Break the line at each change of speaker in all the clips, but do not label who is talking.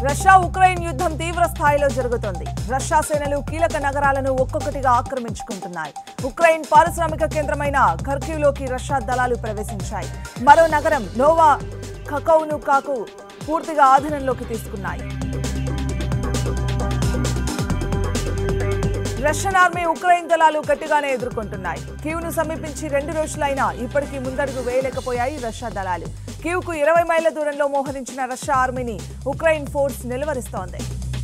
Russia Ukraine యుద్ధం తీవ్ర స్థాయిలో జరుగుతోంది రష్యా సేనలు కీలక నగరాలను ఒక్కొక్కటిగా ఆక్రమించుకుంటున్నాయి ఉక్రెయిన్ పారిశ్రామిక కేంద్రమైన ఖర్కివ్లోకి రష్యా దళాలు ప్రవేశించాయి మరో నగరం నోవా ఖకౌను కాకు పూర్తిగా ఆధీనంలోకి తీసుకున్నాయి రష్యన్ ఆర్మీ ఉక్రెయిన్ దళాలు గట్టిగానే ఎదుర్కొంటున్నాయి కీవ్ను సమీపించి రెండు రోజులైనా ఇప్పటికీ ముందడుగు వేయలేకపోయాయి రష్యా దళాలు కీవ్కు ఇరవై మైళ్ళ దూరంలో మోహరించిన రష్యా ఆర్మీని ఉక్రెయిన్ ఫోర్స్ నిలువరిస్తోంది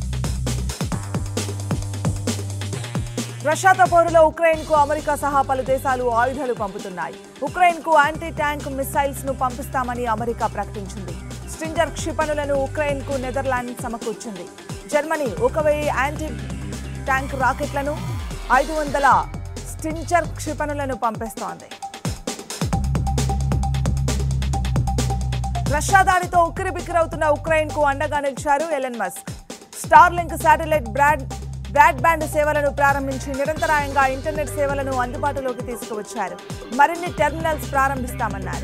రష్యాతో పోరులో ఉక్రెయిన్ కు అమెరికా సహా పలు దేశాలు ఆయుధాలు పంపుతున్నాయి ఉక్రెయిన్ కు యాంటీ ట్యాంక్ మిసైల్స్ ను పంపిస్తామని అమెరికా ప్రకటించింది స్ట్రింజర్ క్షిపణులను ఉక్రెయిన్ కు నెదర్లాండ్ సమకూర్చింది జర్మనీ ఒక వెయ్యి యాంటీ ట్యాంక్ రాకెట్లను ఐదు వందల స్టించర్ క్షిపణులను పంపిస్తోంది రష్యా దాడితో ఉక్కిరిబిక్కిరవుతున్న ఉక్రెయిన్ కు అండగా నిలిచారు Elon Musk Starlink satellite broad broadband సేవలను ప్రారంభించి నిరంతరాయంగా ఇంటర్నెట్ సేవలను అందుబాటులోకి తీసుకువచ్చారు మరిన్ని టెర్మినల్స్ ప్రారంభిస్తామన్నారు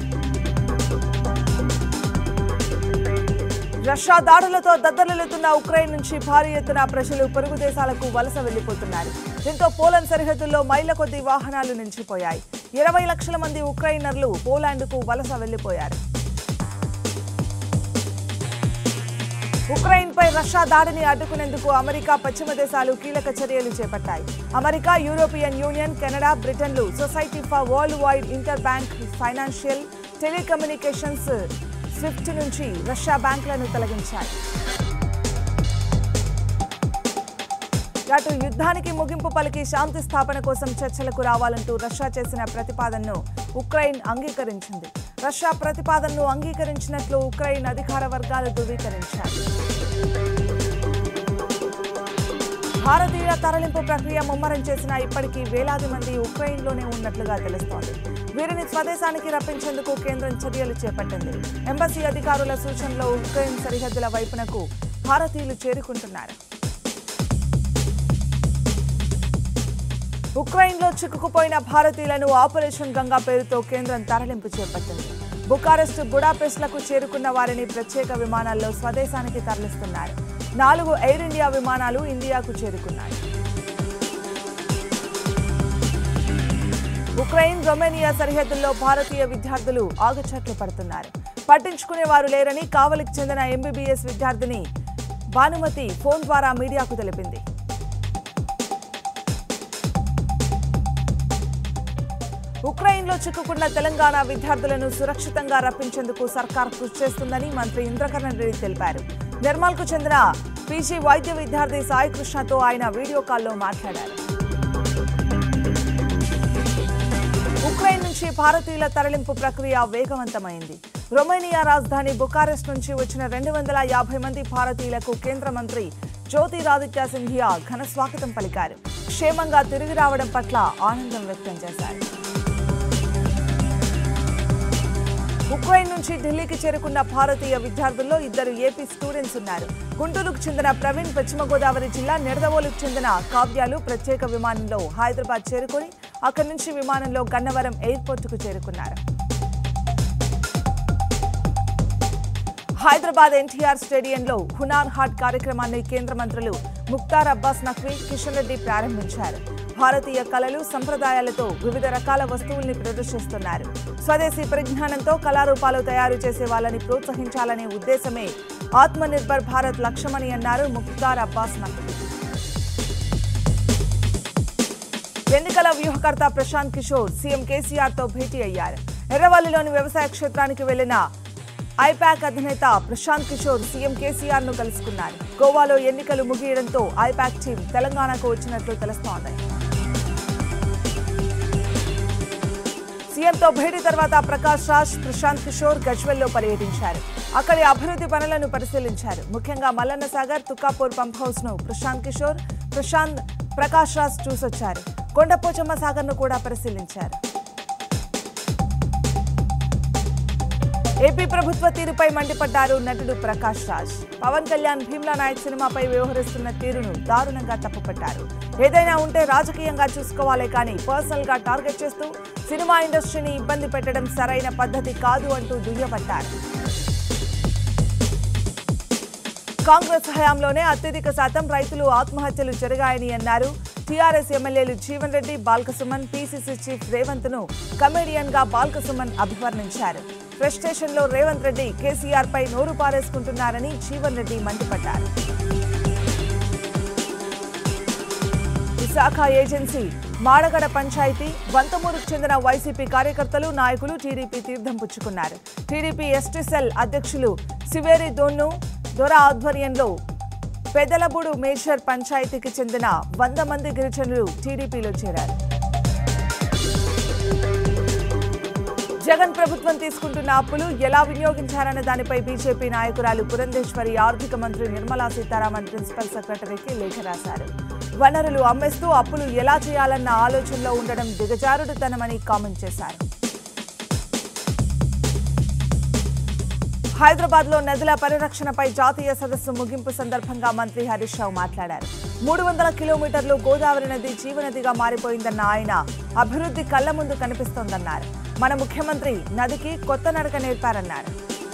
రష్యా దాడులతో దద్దరిల్లుతున్న ఉక్రెయిన్ నుంచి భారీ ఎత్తున ప్రజలు పొరుగు దేశాలకు వలస వెళ్లిపోతున్నారు దీంతో పోలాండ్ సరిహద్దుల్లో మైళ్ల కొద్దీ వాహనాలు నిలిచిపోయాయి ఇరవై లక్షల మంది ఉక్రెయినర్లు పోలాండ్కు వలస వెళ్లిపోయారు ఉక్రెయిన్పై రష్యా దాడిని అడ్డుకునేందుకు అమెరికా పశ్చిమ దేశాలు కీలక చర్యలు చేపట్టాయి అమెరికా యూరోపియన్ యూనియన్ కెనడా బ్రిటన్లు society for worldwide interbank financial telecommunications SWIFT నుంచి రష్యా బ్యాంకులను తొలగించాయి అటు యుద్ధానికి ముగింపు పలికి శాంతి స్థాపన కోసం చర్చలకు రావాలంటూ రష్యా చేసిన ప్రతిపాదనను ఉక్రెయిన్ అంగీకరించింది రష్యా ప్రతిపాదనను అంగీకరించినట్లు ఉక్రెయిన్ అధికార వర్గాలు ధృవీకరించాయి భారతీయుల తరలింపు ప్రక్రియ ముమ్మరం చేసిన ఇప్పటికీ వేలాది మంది ఉక్రెయిన్లోనే ఉన్నట్లుగా తెలుస్తోంది వీరిని స్వదేశానికి రప్పించేందుకు కేంద్రం చర్యలు చేపట్టింది ఎంబసీ అధికారుల సూచనలో ఉక్రెయిన్ సరిహద్దుల వైపునకు భారతీయులు చేరుకుంటున్నారు ఉక్రెయిన్లో చిక్కుకుపోయిన భారతీయులను ఆపరేషన్ గంగా పేరుతో కేంద్రం తరలింపు చేపట్టింది బుకారెస్ట్ బుడాపెస్ట్లకు చేరుకున్న వారిని ప్రత్యేక విమానాల్లో స్వదేశానికి తరలిస్తున్నారు నాలుగు ఎయిర్ ఇండియా విమానాలు ఇండియాకు చేరుకున్నాయి ఉక్రెయిన్ రొమేనియా సరిహద్దుల్లో భారతీయ విద్యార్థులు ఆగచట్లు పడుతున్నారు పట్టించుకునే వారు లేరని కావలికి చెందిన ఎంబీబీఎస్ విద్యార్థిని భానుమతి ఫోన్ ద్వారా మీడియాకు తెలిపింది ఉక్రెయిన్లో చిక్కుకున్న తెలంగాణ విద్యార్థులను సురక్షితంగా రప్పించేందుకు సర్కార్ కృషి చేస్తుందని మంత్రి ఇంద్రకరణ్ రెడ్డి తెలిపారు నిర్మల్కు చెందిన పీజీ వైద్య విద్యార్థి సాయి కృష్ణతో ఆయన వీడియో కాల్లో మాట్లాడారు ఉక్రెయిన్ నుంచి భారతీయుల తరలింపు ప్రక్రియ వేగవంతమైంది రొమేనియా రాజధాని బుకారెస్ట్ నుంచి వచ్చిన రెండు వందల యాభై మంది భారతీయులకు కేంద్ర మంత్రి జ్యోతిరాదిత్య సింధియా ఘన స్వాగతం పలికారు క్షేమంగా తిరిగి రావడం పట్ల ఆనందం వ్యక్తం చేశారు ఉక్రెయిన్ నుంచి ఢిల్లీకి చేరుకున్న భారతీయ విద్యార్థుల్లో ఇద్దరు ఏపీ స్టూడెంట్స్ ఉన్నారు గుంటూరుకు చెందిన ప్రవీణ్ పశ్చిమ గోదావరి జిల్లా నిడదవోలుకు చెందిన కావ్యాలు ప్రత్యేక విమానంలో హైదరాబాద్ చేరుకొని అక్కడి నుంచి విమానంలో గన్నవరం ఎయిర్పోర్టుకు చేరుకున్నారు హైదరాబాద్ ఎన్టీఆర్ స్టేడియంలో హునార్ హాట్ కార్యక్రమాన్ని కేంద్ర మంత్రులు ముక్తార్ అబ్బాస్ నఖ్వీ కిషన్ రెడ్డి ప్రారంభించారు భారతీయ కళలు సంప్రదాయాలతో వివిధ రకాల వస్తువుల్ని ప్రదర్శిస్తున్నారు స్వదేశీ పరిజ్ఞానంతో కళారూపాలు తయారు చేసే వాళ్ళని ప్రోత్సహించాలనే ఉద్దేశమే ఆత్మనిర్భర్ భారత్ లక్ష్యమని అన్నారు ముక్తార్ అబ్బాస్ నఖ్వీ ఎన్నికల వ్యూహకర్త ప్రశాంత్ కిషోర్ సీఎం కేసీఆర్ తో భేటీ అయ్యారు ఎర్రవల్లిలోని వ్యవసాయ క్షేత్రానికి వెళ్లిన ఐపాక్ అధినేత ప్రశాంత్ కిషోర్ సీఎం కేసీఆర్ ను కలుసుకున్నారు గోవాలో ఎన్నికలు ముగియడంతో ఐపాక్ టీం తెలంగాణకు వచ్చినట్లు తెలుస్తోంది సీఎంతో భేటీ తర్వాత ప్రకాష్ రాజ్ ప్రశాంత్ కిషోర్ గజ్వెల్లో పర్యటించారు అక్కడి అభివృద్ధి పనులను పరిశీలించారు ముఖ్యంగా మల్లన్న సాగర్ తుక్కాపూర్ పంప్ హౌస్ ను ప్రశాంత్ కిషోర్ ప్రశాంత్ ప్రకాష్ రాజ్ చూసొచ్చారు కొండపోచమ్మ సాగర్ ను కూడా పరిశీలించారు ఏపీ ప్రభుత్వ తీరుపై మండిపడ్డారు నటుడు ప్రకాష్ రాజ్ పవన్ కళ్యాణ్ భీమ్లా నాయక్ సినిమాపై వ్యవహరిస్తున్న తీరును దారుణంగా తప్పుపట్టారు ఏదైనా ఉంటే రాజకీయంగా చూసుకోవాలే కానీ పర్సనల్ గా టార్గెట్ చేస్తూ సినిమా ఇండస్ట్రీని ఇబ్బంది పెట్టడం సరైన పద్ధతి కాదు అంటూ దుయ్యబట్టారు కాంగ్రెస్ హయాంలోనే అత్యధిక శాతం రైతులు ఆత్మహత్యలు జరిగాయని అన్నారు TRS MLAs Jeevan Reddy Balka Suman PCC chief Revanth ను కమేడియన్ గా బాల్కసుమన్ అభివర్ణించారు ఫ్రస్ట్రేషన్ లో రేవంత్ రెడ్డి కేసీఆర్ పై నోరు పారేసుకుంటున్నారని జీవన్ రెడ్డి మండిపడ్డారు విశాఖ ఏజెన్సీ మాడగడ పంచాయతీ వంతమూరుకు చెందిన వైసీపీ కార్యకర్తలు నాయకులు టీడీపీ తీర్థం పుచ్చుకున్నారు టీడీపీ ఎస్టీ సెల్ అధ్యక్షులు సివేరి దోన్ను దొర ఆధ్వర్యంలో పెదలబుడు మేజర్ పంచాయతీకి చెందిన వంద మంది గిరిజనులు టీడీపీలో చేరారు జగన్ ప్రభుత్వం తీసుకుంటున్న అప్పులు ఎలా వినియోగించారన్న దానిపై బీజేపీ నాయకురాలు పురంధేశ్వరి ఆర్థిక మంత్రి నిర్మలా సీతారామన్ ప్రిన్సిపల్ సెక్రటరీకి లేఖ రాశారు వనరులు అమ్మేస్తూ అప్పులు ఎలా చేయాలన్న ఆలోచనలో ఉండడం దిగజారుడుతనమని కామెంట్ చేశారు హైదరాబాద్ లో నదుల పరిరక్షణపై జాతీయ సదస్సు ముగింపు సందర్భంగా మంత్రి హరీష్ రావు మాట్లాడారు మూడు వందల కిలోమీటర్లు గోదావరి నది జీవనదిగా మారిపోయిందన్న ఆయన అభివృద్ధి కళ్ల ముందు కనిపిస్తోందన్నారు మన ముఖ్యమంత్రి నదికి కొత్త నడక నేర్పారన్నారు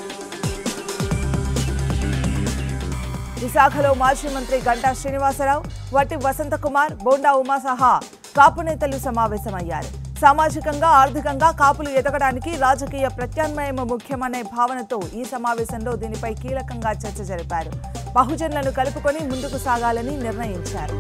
విశాఖలో మాజీ మంత్రి గంటా శ్రీనివాసరావు వట్టి వసంతకుమార్ బోండా ఉమా సహా కాపు నేతలు సమావేశమయ్యారు సామాజికంగా ఆర్థికంగా కాపులు ఎదగడానికి రాజకీయ ప్రత్యామ్నాయం ముఖ్యమనే భావనతో ఈ సమావేశంలో దీనిపై కీలకంగా చర్చ జరిపారు బహుజనులను కలుపుకొని ముందుకు సాగాలని నిర్ణయించారు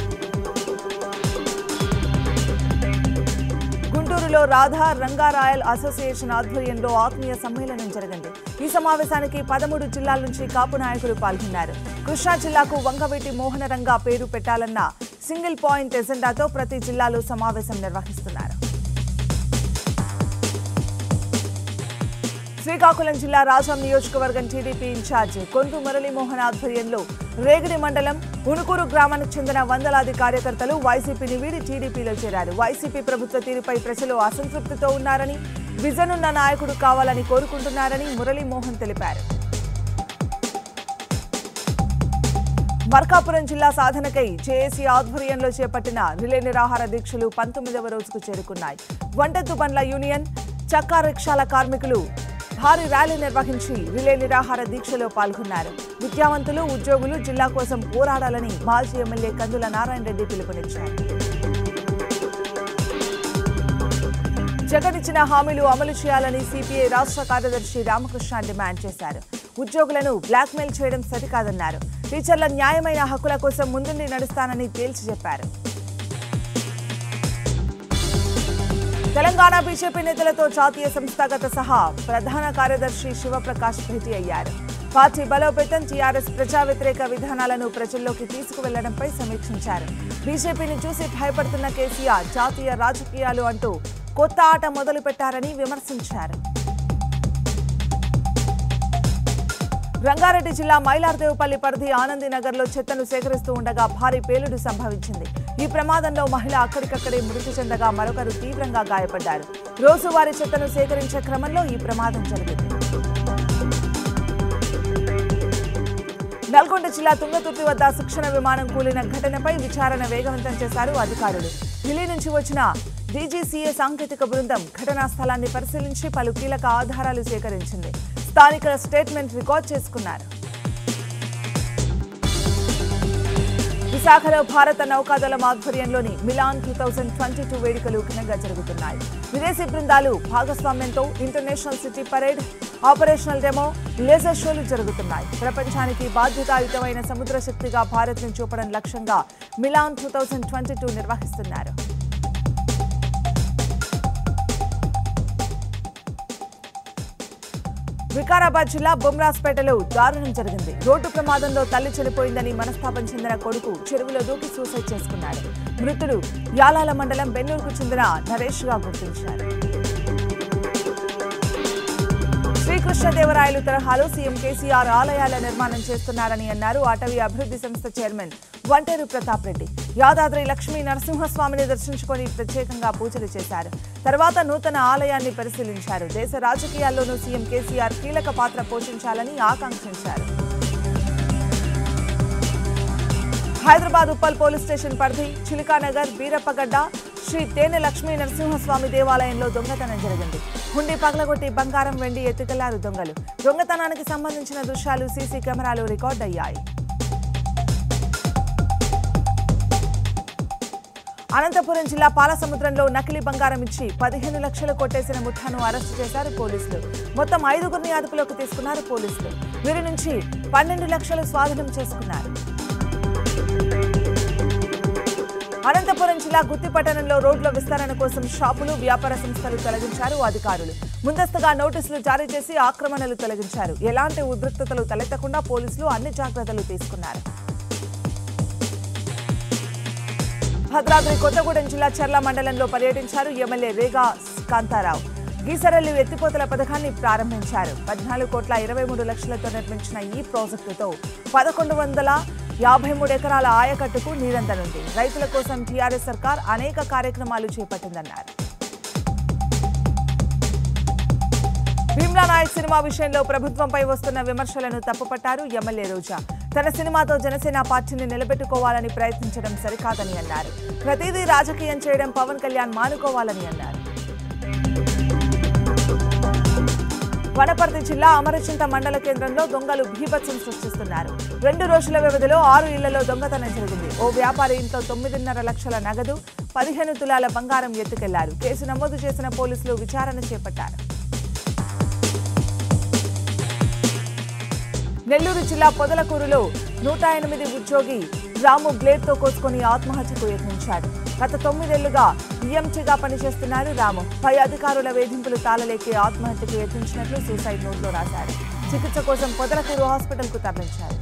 గుంటూరులో రాధా రంగారాయల్ అసోసియేషన్ ఆధ్వర్యంలో ఆత్మీయ సమ్మేళనం జరిగింది ఈ సమావేశానికి పదమూడు జిల్లాల నుంచి కాపు నాయకులు పాల్గొన్నారు కృష్ణా జిల్లాకు వంగవీటి మోహనరంగా పేరు పెట్టాలన్న సింగిల్ పాయింట్ ఎజెండాతో ప్రతి జిల్లాలో సమావేశం నిర్వహిస్తున్నారు శ్రీకాకుళం జిల్లా రాజాం నియోజకవర్గం టీడీపీ ఇన్ఛార్జ్ కొంటు మురళీమోహన్ ఆధ్వర్యంలో రేగిడి మండలం ఉణుకూరు గ్రామానికి చెందిన వందలాది కార్యకర్తలు వైసీపీని వీడి టీడీపీలో చేరారు వైసీపీ ప్రభుత్వ తీరుపై ప్రజలు అసంతృప్తితో ఉన్నారని విజన్ ఉన్న నాయకుడు కావాలని కోరుకుంటున్నారని మురళీమోహన్ తెలిపారు మర్కాపురం జిల్లా సాధనకై జేఏసీ ఆధ్వర్యంలో చేపట్టిన రిలే నిరాహార దీక్షలు పంతొమ్మిదవ రోజుకు చేరుకున్నాయి వంటెత్తు బండ్ల యూనియన్ చక్కా రిక్షాల కార్మికులు భారీ ర్యాలీ నిర్వహించి రిలే నిరాహార దీక్షలో పాల్గొన్నారు విద్యావంతులు ఉద్యోగులు జిల్లా కోసం పోరాడాలని మాజీ ఎమ్మెల్యే కందుల నారాయణ రెడ్డి పిలుపునిచ్చారు జగన్ ఇచ్చిన హామీలు అమలు చేయాలని సిపిఐ రాష్ట్ర కార్యదర్శి రామకృష్ణ డిమాండ్ చేశారు ఉద్యోగులను బ్లాక్మెయిల్ చేయడం సరికాదన్నారు టీచర్ల న్యాయమైన హక్కుల కోసం ముందుండి నడుస్తానని తేల్చి చెప్పారు తెలంగాణ బీజేపీ నేతలతో జాతీయ సంస్థాగత సహా ప్రధాన కార్యదర్శి శివప్రకాష్ భేటీ అయ్యారు పార్టీ బలోపేతం టీఆర్ఎస్ ప్రజా వ్యతిరేక విధానాలను ప్రజల్లోకి తీసుకువెళ్లడంపై సమీక్షించారు బీజేపీని చూసి భయపడుతున్న కేసీఆర్ జాతీయ రాజకీయాలు అంటూ కొత్త ఆట మొదలు పెట్టారని విమర్శించారు రంగారెడ్డి జిల్లా మైలార్దేవుపల్లి పరిధి ఆనంది నగర్లో చెత్తను సేకరిస్తూ ఉండగా భారీ పేలుడు సంభవించింది ఈ ప్రమాదంలో మహిళ అక్కడికక్కడే మృతి చెందగా మరొకరు తీవ్రంగా గాయపడ్డారు రోజువారీ చెత్తను సేకరించే క్రమంలో ఈ ప్రమాదం జరిగింది నల్గొండ జిల్లా తుంగతుర్తి వద్ద శిక్షణ విమానం కూలిన ఘటనపై విచారణ వేగవంతం చేశారు అధికారులు ఢిల్లీ నుంచి వచ్చిన డీజీసీఏ సాంకేతిక బృందం ఘటనా స్థలాన్ని పరిశీలించి పలు కీలక ఆధారాలు సేకరించింది స్థానికుల స్టేట్మెంట్ రికార్డ్ చేసుకున్నారు విశాఖలో భారత నౌకాదళం ఆధ్వర్యంలోని Milan two thousand twenty two వేడుకలు ఘనంగా జరుగుతున్నాయి విదేశీ బృందాలు భాగస్వామ్యంతో international city parade operational demo laser షోలు జరుగుతున్నాయి ప్రపంచానికి బాధ్యతాయుతమైన సముద్ర శక్తిగా భారత్ను చూపడం లక్ష్యంగా Milan two thousand twenty two నిర్వహిస్తున్నారు వికారాబాద్ జిల్లా బొమ్రాస్పేటలో దారుణం జరిగింది రోడ్డు ప్రమాదంలో తల్లి చనిపోయిందని మనస్తాపం చెందిన కొడుకు చెరువులో దూకి సూసైడ్ చేసుకున్నాడు మృతుడు యాలాల మండలం బెన్నూరుకు చెందిన నరేష్ గా గుర్తించారు శ్రీకృష్ణదేవరాయలు తరహాలో సీఎం కేసీఆర్ ఆలయాల నిర్మాణం చేస్తున్నారని అన్నారు అటవీ అభివృద్ధి సంస్థ చైర్మన్ వంటేరు ప్రతాప్ రెడ్డి యాదాద్రి లక్ష్మీ నరసింహస్వామిని దర్శించుకొని ప్రత్యేకంగా పూజలు చేశారు తర్వాత నూతన ఆలయాన్ని పరిశీలించారు దేశ రాజకీయాల్లోనూ సీఎం కేసీఆర్ కీలక పాత్ర పోషించాలని ఆకాంక్షించారు హైదరాబాద్ ఉప్పల్ పోలీస్ స్టేషన్ పరిధి చిలికానగర్ బీరప్పగడ్డ శ్రీ తేనె లక్ష్మీ నరసింహస్వామి దేవాలయంలో దొంగతనం జరిగింది హుండీ పగలగొట్టి బంగారం వెండి ఎత్తుకెళ్లారు దొంగలు దొంగతనానికి సంబంధించిన దృశ్యాలు సీసీ కెమెరాలు రికార్డ్ అయ్యాయి అనంతపురం జిల్లా పాలసముద్రంలో నకిలీ బంగారం ఇచ్చి పదిహేను లక్షలు కొట్టేసిన ముఠాను అరెస్టు చేశారు పోలీసులు మొత్తం ఐదుగురిని అదుపులోకి తీసుకున్నారు పోలీసులు వీరి నుంచి పన్నెండు లక్షలు స్వాధీనం చేసుకున్నారు అనంతపురం జిల్లా గుత్తిపట్టణంలో రోడ్ల విస్తరణ కోసం షాపులు వ్యాపార సంస్థలు తొలగించారు అధికారులు ముందస్తుగా నోటీసులు జారీ చేసి ఆక్రమణలు తొలగించారు ఎలాంటి ఉద్రిక్తతలు తలెత్తకుండా పోలీసులు అన్ని జాగ్రత్తలు తీసుకున్నారు భద్రాద్రి కొత్తగూడెం జిల్లా చర్ల మండలంలో పర్యటించారు ఎమ్మెల్యే రేగా కాంతారావు గీసరల్లి ఎత్తిపోతల పథకాన్ని ప్రారంభించారు పద్నాలుగు కోట్ల ఇరవై మూడు లక్షలతో నిర్మించిన ఈ ప్రాజెక్టుతో పదకొండు వందల యాభై మూడు ఎకరాల ఆయకట్టుకు నీరందనుంది రైతుల కోసం టీఆర్ఎస్ సర్కార్ అనేక కార్యక్రమాలు చేపట్టిందన్నారు భీమ్లా నాయక్ సినిమా విషయంలో ప్రభుత్వంపై వస్తున్న విమర్శలను తప్పుపట్టారు ఎమ్మెల్యే రోజా తన సినిమాతో జనసేన పార్టీని నిలబెట్టుకోవాలని ప్రయత్నించడం సరికాదని అన్నారు ప్రతిదీ రాజకీయం చేయడం పవన్ కళ్యాణ్ మానుకోవాలని అన్నారు వనపర్తి జిల్లా అమరచింత మండల కేంద్రంలో దొంగలు భీభత్సం సృష్టిస్తున్నారు రెండు రోజుల వ్యవధిలో ఆరు ఇళ్లలో దొంగతనం జరిగింది ఓ వ్యాపారి ఇంట్లో తొమ్మిదిన్నర లక్షల నగదు పదిహేను తులాల బంగారం ఎత్తుకెళ్లారు కేసు నమోదు చేసిన పోలీసులు విచారణ చేపట్టారు నెల్లూరు జిల్లా పొదలకూరులో నూట ఎనిమిది ఉద్యోగి రాము బ్లేడ్తో కోసుకొని ఆత్మహత్యకు యత్నించాడు గత తొమ్మిదేళ్లుగా ఈఎంటీగా పనిచేస్తున్నారు రాము పై అధికారుల వేధింపులు తాళలేకి ఆత్మహత్యకు యత్నించినట్లు సూసైడ్ నోట్లో రాశారు చికిత్స కోసం పొదలకూరు హాస్పిటల్కు తరలించారు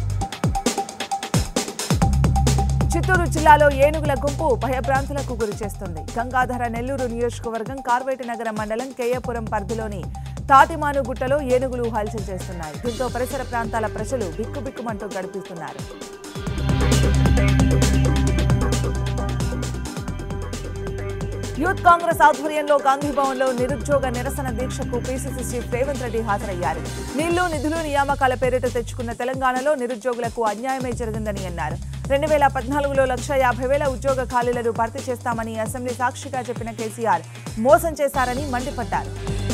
చిత్తూరు జిల్లాలో ఏనుగుల గుంపు భయభ్రాంతులకు గురి చేస్తుంది గంగాధర నెల్లూరు నియోజకవర్గం కార్వేటి నగర మండలం కేయపురం పరిధిలోని తాటిమాను గుట్టలో ఏనుగులు హల్చల్ చేస్తున్నాయి దీంతో పరిసర ప్రాంతాల ప్రజలు బిక్కుబిక్కుమంటూ గడిపిస్తున్నారు యూత్ కాంగ్రెస్ ఆధ్వర్యంలో గాంధీ భవన్ లో నిరుద్యోగ నిరసన దీక్షకు పీసీసీ చీఫ్ రేవంత్ రెడ్డి హాజరయ్యారు నీళ్లు నిధులు నియామకాల పేరిట తెచ్చుకున్న తెలంగాణలో నిరుద్యోగులకు అన్యాయమే జరిగిందని అన్నారు రెండు వేల పద్నాలుగులో లక్ష యాభై వేల ఉద్యోగ ఖాళీలను భర్తీ చేస్తామని అసెంబ్లీ సాక్షిగా చెప్పిన కేసీఆర్ మోసం చేశారని మండిపడ్డారు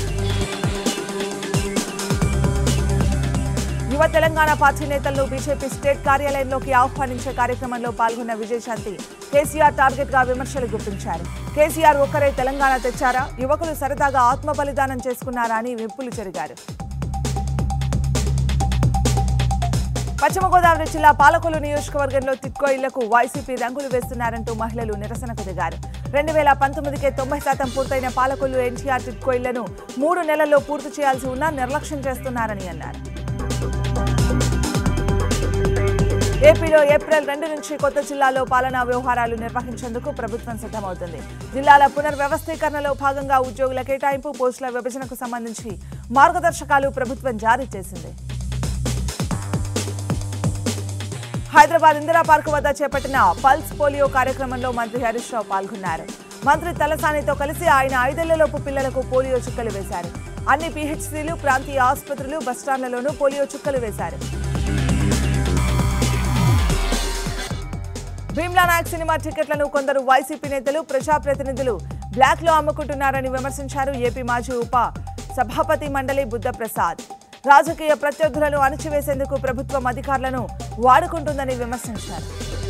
యువ తెలంగాణ పార్టీ నేతలను బీజేపీ స్టేట్ కార్యాలయంలోకి ఆహ్వానించే కార్యక్రమంలో పాల్గొన్న విజయశాంతి కేసీఆర్ టార్గెట్ గా విమర్శలు గుప్పించారు కేసీఆర్ ఒక్కరే తెలంగాణ తెచ్చారా యువకులు సరదాగా ఆత్మ బలిదానం చేసుకున్నారా అని విప్పులు జరిగారు పశ్చిమ గోదావరి జిల్లా పాలకొల్లు నియోజకవర్గంలో తిక్కో ఇళ్లకు వైసీపీ రంగులు వేస్తున్నారంటూ మహిళలు నిరసనకు దిగారు రెండు వేల పంతొమ్మిదికే తొంభై శాతం పూర్తయిన పాలకొల్లు ఎన్టీఆర్ టిక్కో ఇళ్లను మూడు నెలల్లో పూర్తి చేయాల్సి ఉన్నా నిర్లక్ష్యం చేస్తున్నారని అన్నారు ఏపీలో ఏప్రిల్ రెండు నుంచి కొత్త జిల్లాలో పాలనా వ్యవహారాలు నిర్వహించేందుకు ప్రభుత్వం సిద్ధమవుతుంది జిల్లాల పునర్వ్యవస్థీకరణలో భాగంగా ఉద్యోగుల కేటాయింపు పోస్టుల విభజనకు సంబంధించి మార్గదర్శకాలు ప్రభుత్వం జారీ చేసింది హైదరాబాద్ ఇందిరా పార్క్ వద్ద చేపట్టిన పల్స్ పోలియో కార్యక్రమంలో మంత్రి హరీష్ రావు పాల్గొన్నారు మంత్రి తలసానితో కలిసి ఆయన ఐదేళ్లలోపు పిల్లలకు పోలియో చుక్కలు వేశారు అన్ని పీహెచ్సీలు ప్రాంతీయ ఆసుపత్రులు బస్టాండ్లలోనూ పోలియో చుక్కలు వేశారు భీమ్లా నాయక్ సినిమా టికెట్లను కొందరు వైసీపీ నేతలు ప్రజాప్రతినిధులు బ్లాక్ లో అమ్ముకుంటున్నారని విమర్శించారు ఏపీ మాజీ ఉప సభాపతి మండలి బుద్ధప్రసాద్ రాజకీయ ప్రత్యర్థులను అణచివేసేందుకు ప్రభుత్వం అధికారులను వాడుకుంటుందని విమర్శించారు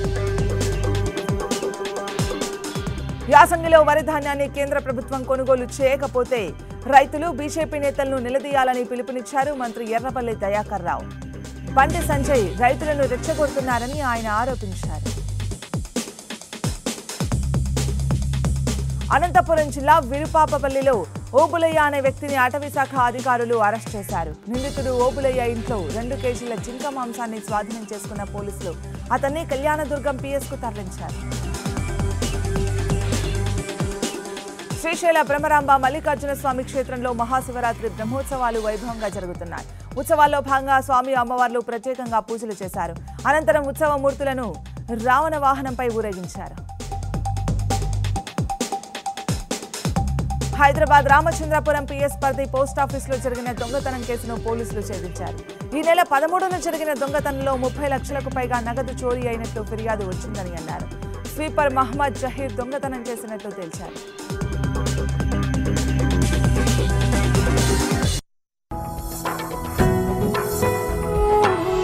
యాసంగిలో వరి ధాన్యాన్ని కేంద్ర ప్రభుత్వం కొనుగోలు చేయకపోతే రైతులు బీజేపీ నేతలను నిలదీయాలని పిలుపునిచ్చారు మంత్రి ఎర్రపల్లి దయాకర్ రావు బండి సంజయ్ రైతులను రెచ్చగొడుతున్నారని ఆయన ఆరోపించారు అనంతపురం జిల్లా విరుపాపపల్లిలో ఓబులయ్య అనే వ్యక్తిని అటవీశాఖ అధికారులు అరెస్ట్ చేశారు నిందితుడు ఓబులయ్య ఇంట్లో రెండు కేజీల జింక మాంసాన్ని స్వాధీనం చేసుకున్న పోలీసులు అతన్ని కళ్యాణదుర్గం పిఎస్ కు తరలించారు శ్రీశైల బ్రహ్మరాంబ మల్లికార్జున స్వామి క్షేత్రంలో మహాశివరాత్రి బ్రహ్మోత్సవాలు వైభవంగా జరుగుతున్నాయి ఉత్సవాల్లో భాగంగా స్వామి అమ్మవార్లు ప్రత్యేకంగా పూజలు చేశారు అనంతరం ఉత్సవ మూర్తులను రావణ వాహనంపై ఊరేగించారు హైదరాబాద్ రామచంద్రపురం పిఎస్ పరిధి పోస్ట్ ఆఫీసులో జరిగిన దొంగతనం కేసును పోలీసులు ఛేదించారు ఈ నెల పదమూడున జరిగిన దొంగతనంలో ముప్పై లక్షలకు పైగా నగదు చోరీ అయినట్లు ఫిర్యాదు వచ్చిందని అన్నారు స్వీపర్ మహమ్మద్ జహీర్ దొంగతనం చేసినట్లు తేల్చారు